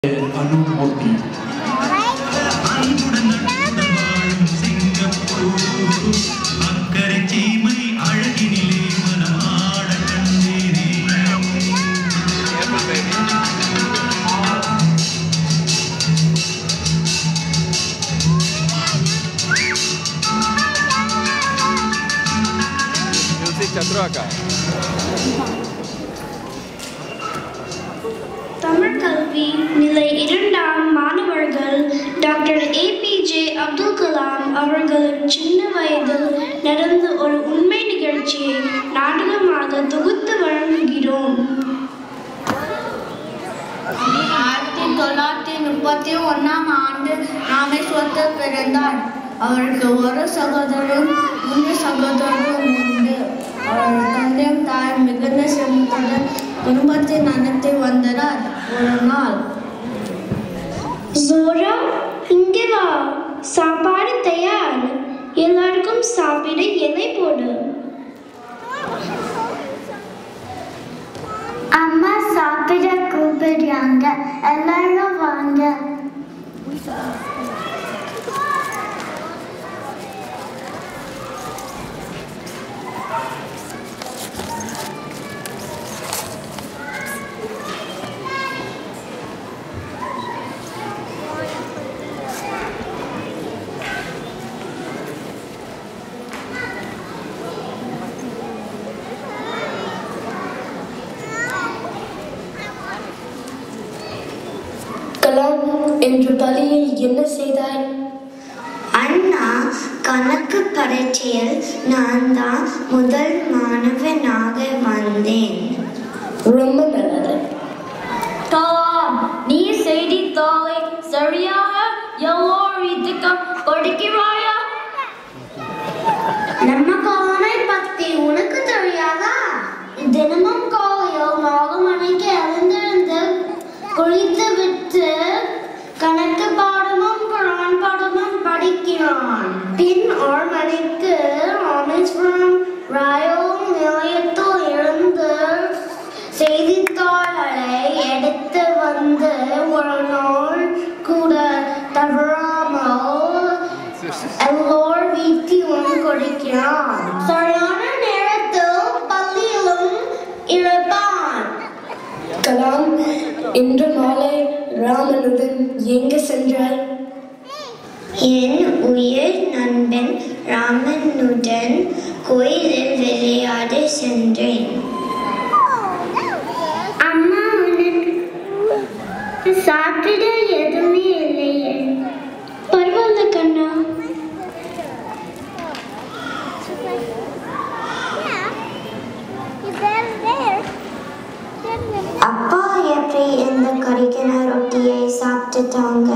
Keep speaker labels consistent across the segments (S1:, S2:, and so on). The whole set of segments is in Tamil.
S1: அனுமூர்த்தி
S2: அக்கறை சீமை அழகினிலே மனமாட கண்டேனே
S3: Music Chatruaka.
S4: தமிழ் கல்வி நிலை இரண்டாம் மாணவர்கள் டாக்டர் ஏபிஜே அப்துல் கலாம் அவர்களின் சின்ன வயதில் நடந்த ஒரு உண்மை நிகழ்ச்சியை நாடகமாக தொகுத்து வழங்குகிறோம்
S5: ஆயிரத்தி தொள்ளாயிரத்தி முப்பத்தி ஒன்றாம் ஆண்டு ராமேஸ்வரத்தில் பிறந்தார் அவருக்கு ஒரு சகோதரரும் மூன்று சகோதரரும் உண்டு அவர் தந்தையும் தாயும் மிகுந்த சிரமத்துடன் குடும்பத்தை நடத்தி வந்தனர் ஒரு நாள்
S4: ஜோரா இங்கே வா சாப்பாடு தயார் எல்லாருக்கும் சாப்பிட இலை போடு
S5: அம்மா சாப்பிட கூப்பிடுறாங்க எல்லாரும் வாங்க
S4: கலாம் என்று பள்ளியில் என்ன செய்தாய்
S6: அண்ணா கணக்கு பரீட்சையில் நான் தான் முதல் மாணவனாக வந்தேன்
S4: ரொம்ப நல்லது
S5: கலாம் நீ செய்தித்தாளை சரியாக எல்லோருக்கும் கொடுக்கிறாயா
S6: நம்ம கலாமை பத்தி உனக்கு தெரியாதா தினமும் காலையில் நாலு மணிக்கு எழுந்திருந்து குளித்து விட்டு கணக்கு பாடமும் குரான் பாடமும் படிக்கிறான் பின் ஆறு மணிக்கு ராமேஸ்வரம் ரயில் நிலையத்தில் இருந்து செய்தித்தாள்களை எடுத்து வந்து ஒரு நாள் கூட தவறாமல் எல்லோர் வீட்டிலும் கொடுக்கிறான் சரியான நேரத்தில் பள்ளியிலும் இருப்பான்
S4: கலாம் இன்று மாலை ராமனுடன் எங்கு சென்றாய்
S6: என் உயிர் நண்பன் ராமனுடன் கோயிலில் விளையாட சென்றேன் அம்மா உனக்கு சாப்பிட எதுவுமே இல்லையே
S4: பரவாயில்ல கண்ணா
S6: அப்பா எப்படி இந்த கறிக்கின ரொட்டியை சாப்பிட்டுட்டாங்க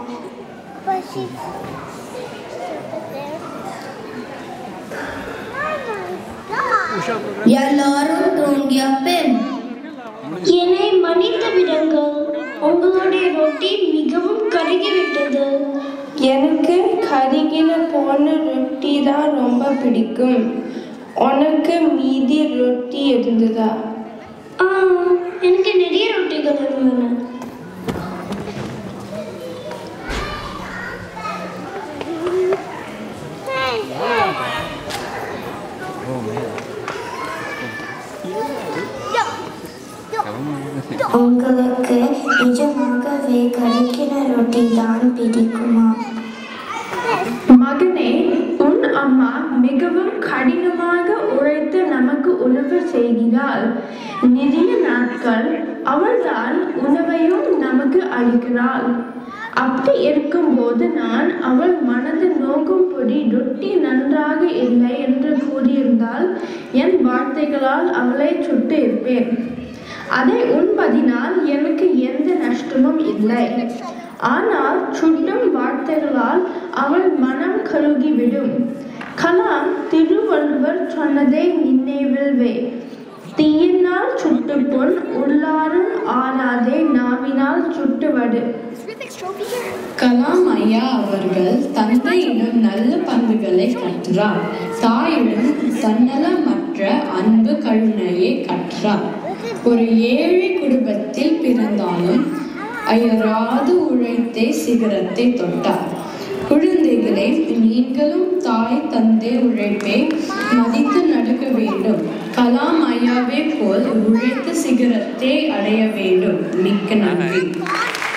S5: எல்லாரும் தூங்கிய பின்
S4: என்னை மன்னித்து விடுங்கள் உங்களுடைய ரொட்டி மிகவும் கருகிவிட்டது
S7: எனக்கு கருகில போன ரொட்டி தான் ரொம்ப பிடிக்கும் உனக்கு மீதி ரொட்டி இருந்ததா
S4: ஆ எனக்கு நிறைய ரொட்டிகள் இருந்தன
S6: உங்களுக்கு நிஜமாகவே கறிக்கின ரொட்டி தான் பிடிக்குமா
S7: மகனே உன் அம்மா மிகவும் கடினமாக உழைத்து நமக்கு உணவு செய்கிறாள் நிறைய நாட்கள் அவள்தான் உணவையும் நமக்கு அளிக்கிறாள் அப்படி இருக்கும்போது நான் அவள் மனது நோக்கும்படி ரொட்டி நன்றாக இல்லை என்று கூறியிருந்தால் என் வார்த்தைகளால் அவளை சுட்டு இருப்பேன் அதை உண்பதினால் எனக்கு எந்த நஷ்டமும் இல்லை ஆனால் சுட்டும் வார்த்தைகளால் அவள் மனம் கருகிவிடும் கலாம் திருவள்ளுவர் சொன்னதை நினைவில் வை தீயினால் சுட்டு பொன் உள்ளாரும் ஆறாதே நாவினால் சுட்டுவடு
S8: கலாம் ஐயா அவர்கள் தந்தையிடம் நல்ல பண்புகளை கற்றார் தாயிடம் தன்னலமற்ற அன்பு கருணையை கற்றார் ஒரு ஏழை குடும்பத்தில் பிறந்தாலும் அயராது உழைத்தே சிகரத்தை தொட்டார் குழந்தைகளே நீங்களும் தாய் தந்தை உழைப்பை மதித்து நடக்க வேண்டும் கலாம் ஐயாவே போல் உழைத்து சிகரத்தை அடைய வேண்டும் மிக்க நன்றி